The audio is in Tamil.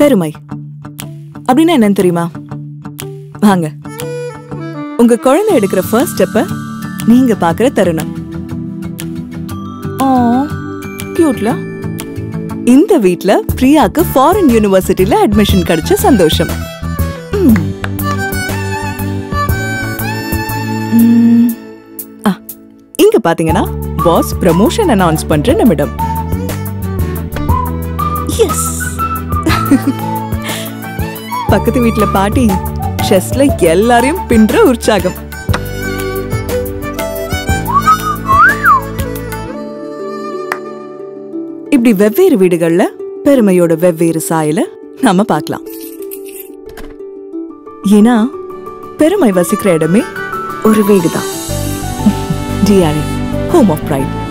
பெருமை அப்படின்னா என்னன்னு தெரியுமா வாங்க உங்க குழந்தை எடுக்கிற ஃபர்ஸ்ட் ஸ்டெப்ப நீங்க பாக்குற தருணம் ஆ கியூட்ல இந்த வீட்ல பிரியாக்கு ஃபாரின் யூனிவர்சிட்டில அட்மிஷன் கிடைச்ச சந்தோஷம் ம். ம். ஆ, இங்க பாத்தீங்கன்னா பாஸ் ப்ரமோஷன் அனௌன்ஸ் பண்ற நிமிடம் எஸ் பக்கத்து வீட்ல பாட்டி செஸ்ல எல்லாரையும் பின்ற உற்சாகம் இப்படி வெவ்வேறு வீடுகள்ல பெருமையோட வெவ்வேறு சாயல நாம பார்க்கலாம் ஏன்னா பெருமை வசிக்கிற இடமே ஒரு வீடுதான் டிஆர்ஏ ஹோம் ஆஃப் ப்ரைட்